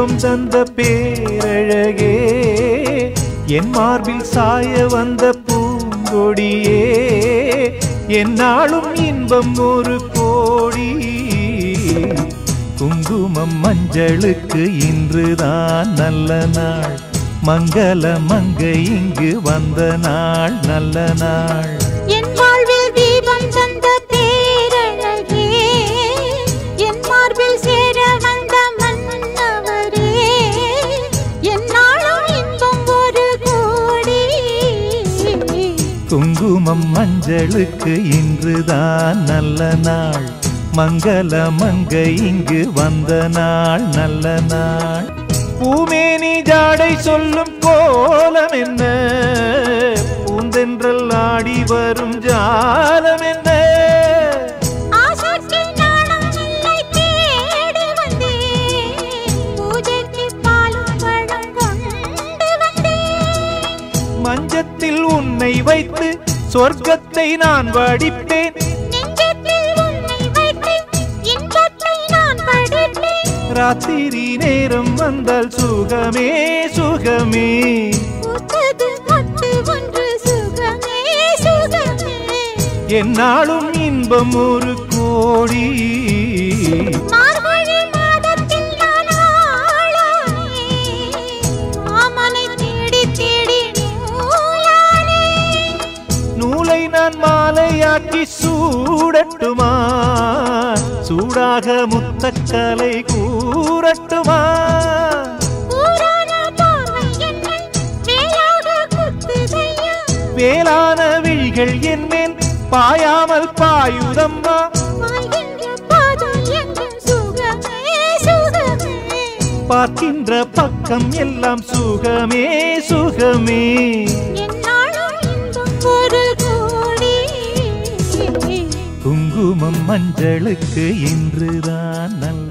தீபம் தந்த பேரழகே என் மார்பில் சாய வந்த பூங்கொடியே என்னாலும் இன்பம் ஒரு கோடி குங்குமம் மஞ்சளுக்கு இன்றுதான் நல்ல நாள் மங்கள மங்கை இங்கு வந்த நாள் நல்ல நாள் என் வாழ்வில் தீபம் தந்த பேரழகே என் மார்பில் சேர வந்த மன்னவரே என்னாலும் இன்பம் ஒரு கோடி குங்குமம் மஞ்சளுக்கு இன்றுதான் நல்ல நாள் மங்கள மங்கை இங்கு வந்த நாள் நல்ல நாள் பூமேனி ஜாடை சொல்லும் கோலம் என்ன பூந்தென்றல் ஆடி வரும் ஜாலம் என்ன ஆசைக்கு நாணம் இல்லை தேடி வந்தேன் பூஜைக்கு பாலும் பழம் கொண்டு வந்தேன் மஞ்சத்தில் உன்னை வைத்து சொர்க்கத்தை நான் வடிப்பேன் நெஞ்சத்தில் உன்னை வைத்து இன்பத்தை நான் படிப்பேன் ராத்திரி நேரம் வந்தால் சுகமே சுகமே பூத்தது மொட்டு ஒன்று சுகமே சுகமே என்னாலும் இன்பம் ஒரு கோடி மார்கழி மாதத்தில் நான் ஆளானே மாமனை தேடி தேடி நூலானே நூலை நான் மாலையாக்கி சூடட்டுமா சூடாக முத்தக்கலை கூறட்டுமா ஊரான பார்வை என்னை வேலாக குத்துதையா வேளான விழிகள் என் மேல் பாயாமல் பாயுதம்மா வாழ்கின்ற பாதம் எங்கும் சுகமே சுகமே பார்க்கின்ற பக்கம் எல்லாம் சுகமே சுகமே என்னாலும் இன்பம் ஒரு கோடி குங்குமம் மஞ்சளுக்கு இன்றுதான் நல்ல